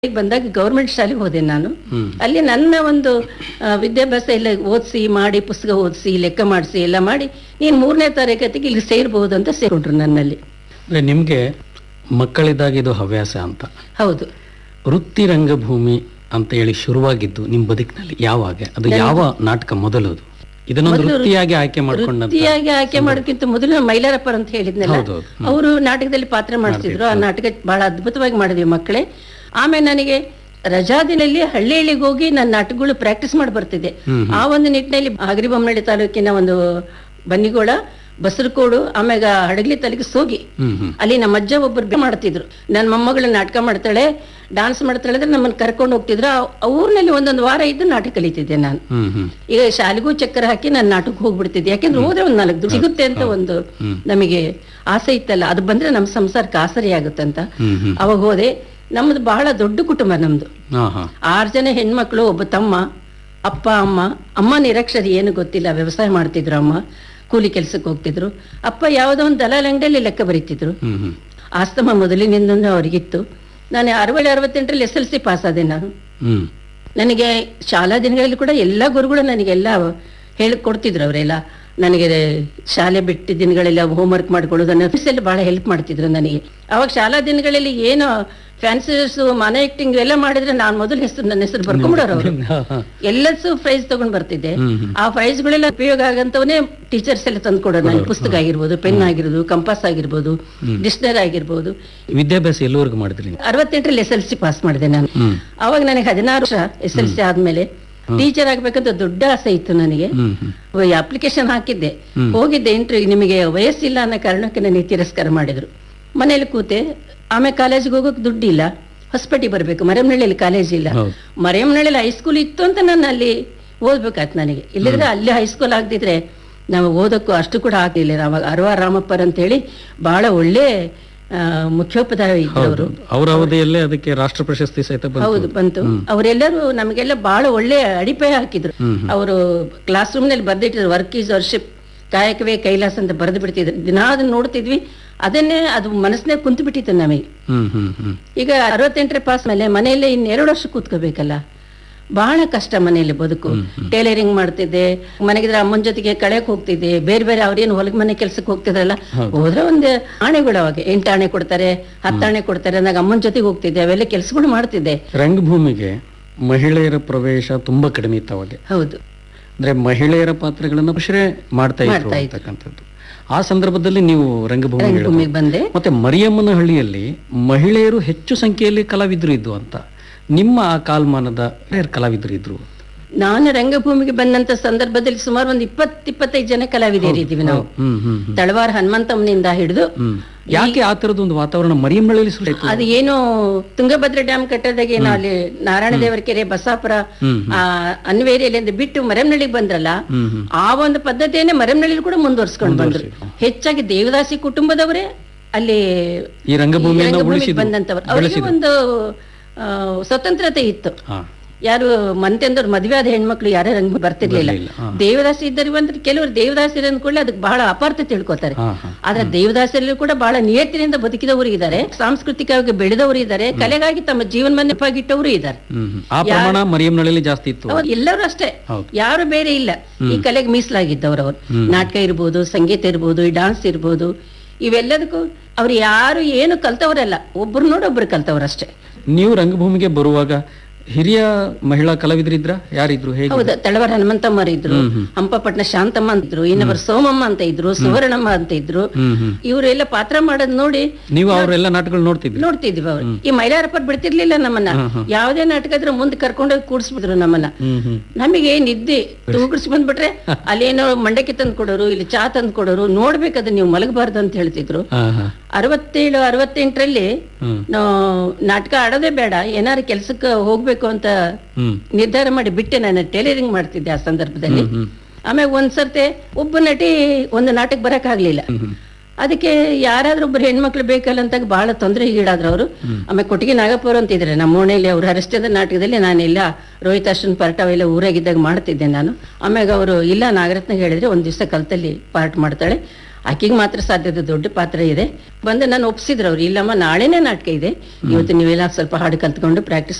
ಈಗ ಬಂದಾಗ ಗೌರ್ಮೆಂಟ್ ಶಾಲೆಗೆ ಹೋದೆ ನಾನು ಹ್ಮ್. ಅಲ್ಲಿ ನನ್ನ ಒಂದು ಆ, ವಿದ್ಯಾಭ್ಯಾಸ ಎಲ್ಲ ಓದಿಸಿ ಮಾಡಿ ಪುಸ್ತಕ ಓದಿಸಿ ಲೆಕ್ಕ ಮಾಡಿಸಿ ಎಲ್ಲ ಮಾಡಿ ನೀನು ಮೂರನೇ ತರಗತಿಗೆ ಇಲ್ಲಿ ಸೇರ್ಬಹುದು ಅಂತ ಸೇರ್ಕೊಂಡ್ರು ನನ್ನಲ್ಲಿ ಅಂದ್ರೆ ನಿಮ್ಗೆ ಮಕ್ಕಳಿದ್ದಾಗ ಇದು ಹವ್ಯಾಸ ಅಂತ ಹೌದು ವೃತ್ತಿ ರಂಗಭೂಮಿ ಅಂತ ಹೇಳಿ ಶುರುವಾಗಿದ್ದು ನಿಮ್ ಬದುಕಿನಲ್ಲಿ ಯಾವಾಗ ಅದು ಯಾವ ನಾಟಕ ಮೊದಲದು ಇದನ್ನೊಂದು ವೃತ್ತಿಯಾಗಿ ಆಯ್ಕೆ ಮಾಡ್ಕೊಂಡಂತ ವೃತ್ತಿಯಾಗಿ ಆಯ್ಕೆ ಮಾಡೋಕ್ಕಿಂತ ಮೊದಲು ಮೈಲಾರಪ್ಪರ್ ಅಂತ ಹೇಳಿದ್ನಲ್ಲ ಹೌದೌದು. ಅವರು ನಾಟಕದಲ್ಲಿ ಪಾತ್ರ ಮಾಡಿಸಿದ್ರು ಆ ನಾಟಕ ಬಹಳ ಅದ್ಭುತವಾಗಿ ಮಾಡಿದ್ವಿ ಮಕ್ಕಳೇ ಆಮೇಲೆ ನನಗೆ ರಜಾ ದಿನಲ್ಲಿ ಹಳ್ಳಿ ಹಳ್ಳಿಗೆ ಹೋಗಿ ನನ್ನ ನಾಟಕಗಳು ಪ್ರಾಕ್ಟೀಸ್ ಮಾಡಿ ಬರ್ತಿದ್ದೆ ಆ ಒಂದು ನಿಟ್ಟಿನಲ್ಲಿ ಹಗರಿಬೊಮ್ಮನಹಳ್ಳಿ ತಾಲೂಕಿನ ಒಂದು ಬನ್ನಿಗೋಳ ಬಸರಕೋಡು ಆಮ್ಯಾಗ ಹಡಗಲಿ ತಾಲೂಕಿಗೆ ಸೋಗಿ ಹ್ಮ್ ಹ್ಮ್ ಅಲ್ಲಿ ನಮ್ಮ ಅಜ್ಜ ಒಬ್ಬರು ಬೆ- ಮಾಡ್ತಿದ್ರು ನನ್ನ ಮೊಮ್ಮಗಳು ನಾಟಕ ಮಾಡ್ತಾಳೆ ಡಾನ್ಸ್ ಮಾಡ್ತಾಳೆ ಅಂದ್ರೆ ನಮ್ಮನ್ನ ಕರ್ಕೊಂಡು ಹೋಗ್ತಿದ್ರು ಆ- ಆ ಊರಿನಲ್ಲಿ ಒಂದೊಂದು ವಾರ ಇದ್ದು ನಾಟಕ ಕಲಿತಿದ್ದೆ ನಾನು ಹ್ಮ್ ಹ್ಮ್ ಈಗ ಶಾಲೆಗೂ ಚಕ್ಕರ್ ಹಾಕಿ ನಾನು ನಾಟಕಕ್ಕೆ ಹೋಗ್ಬಿಡ್ತಿದ್ದೆ ಯಾಕೆಂದ್ರೆ ಹೋದ್ರೆ ಒಂದ್ ನಾಲ್ಕು ದುಡ್ಡು ಸಿಗುತ್ತೆ ಅಂತ ಒಂದು ನಮಗೆ ಆಸೆ ಇತ್ತಲ್ಲ ಅದು ಬಂದ್ರೆ ನಮ್ಮ ಸಂಸಾರಕ್ಕೆ ಆಸರೆ ಆಗುತ್ತೆ ಅಂತ ಹ್ಮ್ ಹ್ಮ್ ಅವಾಗ ಹೋದೆ ನಮ್ದು ಬಹಳ ದೊಡ್ಡ ಕುಟುಂಬ ನಮ್ದು ಹಾ ಹಾ ಆರು ಜನ ಹೆಣ್ಮಕ್ಳು ಒಬ್ಬ ತಮ್ಮ ಅಪ್ಪ ಅಮ್ಮ ಅಮ್ಮ ನಿರಕ್ಷರಿ ಏನು ಗೊತ್ತಿಲ್ಲ ವ್ಯವಸಾಯ ಮಾಡ್ತಿದ್ರು ಅಮ್ಮ ಕೂಲಿ ಕೆಲ್ಸಕ್ಕೆ ಹೋಗ್ತಿದ್ರು ಅಪ್ಪ ಯಾವುದೋ ಒಂದು ದಲಾಲ್ ಅಂಗಡಿಯಲ್ಲಿ ಲೆಕ್ಕ ಬರೀತಿದ್ರು ಹ್ಮ್ ಹ್ಮ್ ಆಸ್ತಮ ಮೊದಲಿನಿಂದ ಅವರಿಗಿತ್ತು ನಾನು ಅರವತ್ತು ಅರವತ್ತೆಂಟರಲ್ಲಿ ಎಸ್ ಎಲ್ ಸಿ ಪಾಸ್ ಆದೆ ನಾನು ಹ್ಮ್ ನನಗೆ ಶಾಲಾ ದಿನಗಳಲ್ಲಿ ಕೂಡ ಎಲ್ಲ ಗುರುಗಳು ನನಗೆಲ್ಲ ಹೇಳಿಕೊಡ್ತಿದ್ರು ಅವರೆಲ್ಲ ನನಗೆ ಶಾಲೆ ಬಿಟ್ಟ ದಿನಗಳೆಲ್ಲ ಹೋಮ್ವರ್ಕ್ ಮಾಡ್ಕೊಳ್ಳೋದು ನನ್ನ ಎಲ್ಲ ಬಹಳ ಹೆಲ್ಪ್ ಮಾಡ್ತಿದ್ರು ನನಗೆ ಅವಾಗ ಶಾಲಾ ದಿನಗಳಲ್ಲಿ ಏನು ಫ್ಯಾನ್ಸಿಸ್ ಮನೆ ಆಕ್ಟಿಂಗ್ ಎಲ್ಲ ಮಾಡಿದ್ರೆ ನಾನು ಮೊದಲು ಹೆಸರು ನನ್ನ ಹೆಸರು ಬರ್ಕೊಂಡ್ಬಿಡೋರು ಅವರು ಹಾ, ಹಾ. ಎಲ್ಲಸು ಪ್ರೈಸ್ ತಗೊಂಡ್ ಬರ್ತಿದ್ದೆ ಹ್ಮ್, ಹ್ಮ್. ಆ ಪ್ರೈಸ್ಗಳೆಲ್ಲ ಉಪಯೋಗ ಆಗಂತವನೇ ಟೀಚರ್ಸ್ ಎಲ್ಲ ತಂದು ಕೊಡೋರು ನನಗೆ ಪುಸ್ತಕ ಆಗಿರ್ಬೋದು ಪೆನ್ ಆಗಿರ್ಬೋದು ಕಂಪಾಸ್ ಆಗಿರ್ಬೋದು ಡಿಕ್ಷನರಿ ಆಗಿರ್ಬೋದು ವಿದ್ಯಾಭ್ಯಾಸ ಎಲ್ಲವರೆಗೂ ಮಾಡಿದ್ರಿ ನೀವು? ಅರವತ್ತೆಂಟರಲ್ಲಿ ಎಸ್ ಎಲ್ ಸಿ ಪಾಸ್ ಮಾಡಿದೆ ನಾನು ಹ್ಮ್ ಅವಾಗ ನನಗೆ ಹದಿನಾರು ವರ್ಷ ಎಸ್ ಎಲ್ ಸಿ ಆದ್ಮೇಲೆ ಟೀಚರ್ ಆಗ್ಬೇಕಂತ ದೊಡ್ಡ ಆಸೆ ಇತ್ತು ನನಗೆ ಹ್ಮ್ ಹ್ಮ್ ಅಪ್ಲಿಕೇಶನ್ ಹಾಕಿದ್ದೆ ಹೋಗಿದ್ದೆ ಇಂಟರ್ವ್ಯೂ ನಿಮಗೆ ವಯಸ್ಸಿಲ್ಲ ಅನ್ನೋ ಕಾರಣಕ್ಕೆ ನನಗೆ ತಿರಸ್ಕಾರ ಮಾಡಿದ್ರು ಮನೇಲಿ ಕೂತೆ ಆಮೇಲೆ ಕಾಲೇಜಿಗೆ ಹೋಗೋಕೆ ದುಡ್ಡಿಲ್ಲ ಹೊಸಪೇಟೆ ಬರಬೇಕು ಮರೆಮನಹಳ್ಳಿಯಲ್ಲಿ ಕಾಲೇಜ್ ಇಲ್ಲ ಹೌದು. ಮರೆಮನಹಳ್ಳಿಯಲ್ಲಿ ಹೈಸ್ಕೂಲ್ ಇತ್ತು ಅಂತ ನಾನು ಅಲ್ಲಿ ಓದ್ಬೇಕಾಯ್ತು ನನಗೆ ಇಲ್ಲದ್ರೆ ಅಲ್ಲಿ ಹೈಸ್ಕೂಲ್ ಆಗದಿದ್ರೆ ನಾವು ಓದಕ್ಕೂ ಅಷ್ಟು ಕೂಡ ಆಗ್ಲಿಲ್ಲ ಅವಾಗ ಅರವ ರಾಮಪ್ಪರ್ ಅಂತ ಹೇಳಿ ಬಹಳ ಒಳ್ಳೆ ಆ, ಮುಖ್ಯೋಪಾಧ್ಯಾಯ ಇದ್ರು ಅವರು ಅವರ ಅವಧಿಯಲ್ಲೇ ಅದಕ್ಕೆ ರಾಷ್ಟ್ರ ಪ್ರಶಸ್ತಿ ಸಹಿತ ಬಂತು ಹೌದು ಬಂತು ಅವರೆಲ್ಲರೂ ನಮಗೆಲ್ಲ ಬಹಳ ಒಳ್ಳೆ ಅಡಿಪಾಯ ಹಾಕಿದ್ರು ಅವರು ಕ್ಲಾಸ್ ರೂಮ್ ನಲ್ಲಿ ಬರ್ದಿಟ್ಟಿದ್ರು ವರ್ಕ್ ಈಸ್ ವರ್ಷಿಪ್ ಕಾಯಕವೇ ಕೈಲಾಸ ಅಂತ ಬರೆದು ಬಿಡ್ತಿದ್ರು ದಿನಾ ಅದನ್ನ ನೋಡ್ತಿದ್ವಿ ಅದನ್ನೇ ಅದು ಮನಸ್ಸನ್ನೇ ಕುಂತು ಬಿಟ್ಟಿತ್ತು ನಮಗೆ ಹ್ಮ್ ಹ್ಮ್ ಹ್ಮ್ ಈಗ ಅರವತ್ತೆಂಟರ ಪಾಸ್ ಮೇಲೆ ಮನೆಯಲ್ಲೇ ಇನ್ನೆರಡು ವರ್ಷ ಕೂತ್ಕೋಬೇಕಲ್ಲ ಬಹಳ ಕಷ್ಟ ಮನೆಯಲ್ಲಿ ಬದುಕು ಟೈಲರಿಂಗ್ ಮಾಡ್ತಿದ್ದೆ ಮನೆಗಿದ್ರೆ ಅಮ್ಮನ ಜೊತೆಗೆ ಕಳೆಯಕ್ ಹೋಗ್ತಿದ್ದೆ ಬೇರೆ ಬೇರೆ ಅವ್ರೇನು ಹೊಲಗ ಮನೆ ಕೆಲ್ಸಕ್ಕೆ ಹೋಗ್ತಿದ್ರಲ್ಲ ಹೋದ್ರೆ ಒಂದು ಆಣೆಗಳು ಅವಾಗ ಎಂಟು ಆಣೆ ಕೊಡ್ತಾರೆ ಹತ್ತು ಆಣೆ ಕೊಡ್ತಾರೆ ಅಂದಾಗ ಅಮ್ಮನ ಜೊತೆಗೆ ಹೋಗ್ತಿದ್ದೆ ಅವೆಲ್ಲ ಕೆಲ್ಸಗಳು ಮಾಡ್ತಿದ್ದೆ ರಂಗಭೂಮಿಗೆ ಮಹಿಳೆಯರ ಪ್ರವೇಶ ತುಂಬಾ ಕಡಿಮೆ ಇತ್ತು ಅವಾಗ ಹೌದು ಅಂದ್ರೆ ಮಹಿಳೆಯರ ಪಾತ್ರಗಳನ್ನ ಪುರುಷರೇ ಮಾಡ್ತಾ ಇದ್ರು ಮಾಡ್ತಾ ಇದ್ರು. ಅಂತಕ್ಕಂಥದ್ದು ಆ ಸಂದರ್ಭದಲ್ಲಿ ನೀವು ರಂಗಭೂಮಿ ರಂಗಭೂಮಿಗೆ ಬಂದೆ ಮತ್ತೆ ಮರಿಯಮ್ಮನ ಹಳ್ಳಿಯಲ್ಲಿ ಮಹಿಳೆಯರು ಹೆಚ್ಚು ಸಂಖ್ಯೆಯಲ್ಲಿ ಕಲಾವಿದರು ಇದ್ದು ಅಂತ ನಿಮ್ಮ ಆ ಕಾಲಮಾನದ ಯಾರು ಕಲಾವಿದರು ಇದ್ರು ನಾನು ರಂಗಭೂಮಿಗೆ ಬಂದಂತ ಸಂದರ್ಭದಲ್ಲಿ ಸುಮಾರು ಒಂದು ಇಪ್ಪತ್ ಇಪ್ಪತ್ತೈದು ಜನ ಕಲಾವಿದರಿದ್ದೀವಿ ನಾವು ಹ್ಮ್ ಹ್ಮ್ ಹ್ಮ್. ತಳವಾರ ಹನುಮಂತಮ್ಮನಿಂದ ಹಿಡಿದು ಹ್ಮ್ ಯಾಕೆ ಆ ತರದ ಒಂದು ವಾತಾವರಣ ಮರಿಯಮ್ಮನಹಳ್ಳಿ ಸೃಷ್ಟಿ ಅದು ಏನು ತುಂಗಭದ್ರಾ ಡ್ಯಾಮ್ ಕಟ್ಟೋದಾಗೆ ಏನೋ ಅಲ್ಲಿ ನಾರಾಯಣ ದೇವರ ಕೆರೆ ಬಸಾಪುರ ಆ ಅನ್ವೇರಿಯಲ್ಲಿ ಬಿಟ್ಟು ಮರೆಮನಳ್ಳಿಗೆ ಬಂದ್ರಲ್ಲ ಹ್ಮ್ ಹ್ಮ್ ಆ ಒಂದು ಪದ್ಧತಿಯನ್ನೇ ಮರೆಮನಳ್ಳಿ ಕೂಡ ಮುಂದುವರ್ಸ್ಕೊಂಡು ಬಂದ್ರು ಹೆಚ್ಚಾಗಿ ದೇವದಾಸಿ ಕುಟುಂಬದವರೇ ಅಲ್ಲಿ ಈ ರಂಗಭೂಮಿಯನ್ನ ರಂಗಭೂಮಿಗೆ ಉಳಿಸಿದ್ರು ಬಂದಂತವ್ರು ಅವರಿಗೆ ಒಂದು ಆ, ಸ್ವತಂತ್ರತೆ ಇತ್ತು ಹಾ ಯಾರು ಮಂತೆಂದವ್ರು ಮದುವೆ ಆದ ಹೆಣ್ಮಕ್ಳು ಯಾರೇ ರಂಗ ಬರ್ತಿರ್ಲಿಲ್ಲ ಬರ್ಲಿಲ್ಲ, ಹಾ. ದೇವದಾಸಿ ಇದ್ದರು ಅಂದ್ರೆ ಕೆಲವರು ದೇವದಾಸಿರ ಅಂದ್ಕೊಳ್ಳಿ ಅದಕ್ಕೆ ಬಹಳ ಅಪಾರ್ಥ ತಿಳ್ಕೊತಾರೆ ಹಾ ಹಾ ಆದ್ರೆ ದೇವದಾಸರಲ್ಲಿ ಕೂಡ ಬಹಳ ನಿಯತ್ತಿನಿಂದ ಬದುಕಿದವರು ಇದ್ದಾರೆ ಸಾಂಸ್ಕೃತಿಕವಾಗಿ ಬೆಳೆದವರು ಇದ್ದಾರೆ ಕಲೆಗಾಗಿ ತಮ್ಮ ಜೀವನವನ್ನೇ ಪಾಗಿಟ್ಟವರು ಇದ್ದಾರೆ ಹ್ಮ್ ಹ್ಮ್. ಆ ಪ್ರಮಾಣ ಮರಿಯಮ್ಮನಹಳ್ಳಿಯಲ್ಲಿ ಜಾಸ್ತಿ ಇತ್ತು ಅವ್ರು ಎಲ್ಲರೂ ಅಷ್ಟೇ ಹೌದು. ಯಾರು ಬೇರೆ ಇಲ್ಲ ಈ ಕಲೆಗೆ ಮೀಸಲಾಗಿದ್ದವ್ರು ಅವ್ರು ನಾಟಕ ಇರ್ಬೋದು ಸಂಗೀತ ಇರ್ಬೋದು ಈ ಡಾನ್ಸ್ ಇರ್ಬೋದು ಇವೆಲ್ಲದಕ್ಕೂ ಅವ್ರು ಯಾರು ಏನು ಕಲ್ತವರಲ್ಲ ಒಬ್ರು ನೋಡಿ ಒಬ್ರು ಕಲ್ತವ್ರಷ್ಟೇ ನೀವು ರಂಗಭೂಮಿಗೆ ಬರುವಾಗ ಹಿರಿಯ ಮಹಿಳಾ ಕಲಾವಿದರಿದ್ರ ಯಾರಿದ್ರು ಹೇಗೆ ಹೌದು ತಳವಾರ ಹನುಮಂತಮ್ಮರು ಇದ್ರು ಹಂಪಪಟ್ಟಣ ಶಾಂತಮ್ಮ ಅಂತ ಇದ್ರು ಇನ್ನೊಬ್ಬರು ಸೋಮಮ್ಮ ಅಂತ ಇದ್ರು ಸುವರ್ಣಮ್ಮ ಅಂತ ಇದ್ರು ಹ್ಮ್ ಹ್ಮ್ ಇವರೆಲ್ಲ ಪಾತ್ರ ಮಾಡೋದ್ ನೋಡಿ ನೀವು ಅವರೆಲ್ಲ ನಾಟಕಗಳು ನೋಡ್ತಿದ್ರಿ ನೋಡ್ತಿದ್ವಿ ಅವ್ರು ಈ ಮೈಲಾರಪ್ಪರ್ ಬಿಡ್ತಿರ್ಲಿಲ್ಲ ನಮ್ಮನ್ನ ಯಾವ್ದೇ ನಾಟಕ ಇದ್ರೆ ಮುಂದೆ ಕರ್ಕೊಂಡೋಗಿ ಕೂಡಿಸ್ಬಿಟ್ರು ನಮ್ಮನ್ನ ಹ್ಮ್ ಹ್ಮ್ ನಮಗೆ ನಿದ್ದೆ ತೂಗುಡ್ಸಿ ಬಂದ್ಬಿಟ್ರೆ ಅಲ್ಲೇನೋ ಮಂಡಕ್ಕಿ ತಂದು ಕೊಡೋರು ಇಲ್ಲಿ ಚಾ ತಂದು ಕೊಡೋರು ನೋಡ್ಬೇಕದ ನೀವು ಮಲಗಬಾರ್ದು ಅಂತ ಹೇಳ್ತಿದ್ರು ಹಾ ಹಾ ಅರವತ್ತೇಳು ಅರವತ್ತೆಂಟರಲ್ಲಿ ಹ್ಮ್ ನಾವು ನಾಟಕ ಆಡೋದೇ ಬೇಡ ಏನಾರು ಕೆಲ್ಸಕ್ಕೆ ಹೋಗ್ಬೇಕು ಅಂತ ಹ್ಮ್ ನಿರ್ಧಾರ ಮಾಡಿ ಬಿಟ್ಟೆ ನಾನು ಟೈಲರಿಂಗ್ ಮಾಡ್ತಿದ್ದೆ ಆ ಸಂದರ್ಭದಲ್ಲಿ ಹ್ಮ್ ಆಮೇಲೆ ಒಂದ್ಸರ್ತೆ ಒಬ್ಬ ನಟಿ ಒಂದು ನಾಟಕ ಬರಕ್ ಆಗ್ಲಿಲ್ಲ ಹ್ಮ್ ಅದಕ್ಕೆ ಯಾರಾದ್ರೂ ಒಬ್ರು ಹೆಣ್ಮಕ್ಳು ಬೇಕಲ್ಲ ಅಂತ ಬಹಳ ತೊಂದರೆಗೀಡಾದ್ರು ಅವರು ಆಮೇಲೆ ಕೊಟ್ಟಿಗೆ ನಾಗಪ್ಪರು ಅಂತ ಇದ್ರೆ ನಮ್ಮ ಓಣೆಯಲ್ಲಿ ಅವ್ರ ಹರಷ್ಟದ ನಾಟಕದಲ್ಲಿ ನಾನೆಲ್ಲ ರೋಹಿತಾಶ್ರನ್ ಪಾರ್ಟ್ ಅವೆಲ್ಲ ಊರಾಗಿದ್ದಾಗ ಮಾಡ್ತಿದ್ದೆ ನಾನು ಆಮ್ಯಾಗ ಅವರು ಇಲ್ಲ ನಾಗರತ್ನ ಹೇಳಿದ್ರೆ ಒಂದ್ ದಿವಸ ಕಲ್ತಲ್ಲಿ ಪಾರ್ಟ್ ಮಾಡ್ತಾಳೆ ಆಕೆಗೆ ಮಾತ್ರ ಸಾಧ್ಯತೆ ದೊಡ್ಡ ಪಾತ್ರ ಇದೆ ಬಂದು ನಾನು ಒಪ್ಸಿದ್ರು ಅವ್ರು ಇಲ್ಲಮ್ಮ ನಾಳೆನೇ ನಾಟಕ ಇದೆ ಇವತ್ತು ನೀವೆಲ್ಲ ಸ್ವಲ್ಪ ಹಾಡು ಕಲ್ತ್ಕೊಂಡು ಪ್ರಾಕ್ಟೀಸ್